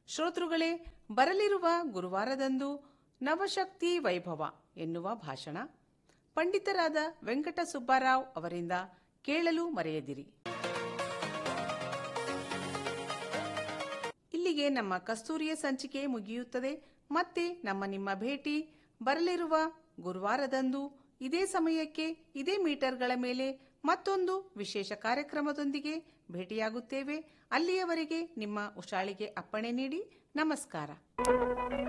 ಶ್ರೋತೃಗಳೇ ಬರಲಿರುವ ಗುರುವಾರದಂದು ನವಶಕ್ತಿ ವೈಭವ ಎನ್ನುವ ಭಾಷಣ ಪಂಡಿತರಾದ ವೆಂಕಟ ಸುಬ್ಬರಾವ್ ಅವರಿಂದ ಕೇಳಲು ಮರೆಯದಿರಿ ಇಲ್ಲಿಗೆ ನಮ್ಮ ಕಸ್ತೂರಿಯ ಸಂಚಿಕೆ ಮುಗಿಯುತ್ತದೆ ಮತ್ತೆ ನಮ್ಮ ನಿಮ್ಮ ಭೇಟಿ ಬರಲಿರುವ ಗುರುವಾರದಂದು ಇದೇ ಸಮಯಕ್ಕೆ ಇದೇ ಮೀಟರ್ಗಳ ಮೇಲೆ ಮತ್ತೊಂದು ವಿಶೇಷ ಕಾರ್ಯಕ್ರಮದೊಂದಿಗೆ ಭೇಟಿಯಾಗುತ್ತೇವೆ ಅಲ್ಲಿಯವರೆಗೆ ನಿಮ್ಮ ಉಷಾಳಿಗೆ ಅಪ್ಪಣೆ ನೀಡಿ ನಮಸ್ಕಾರ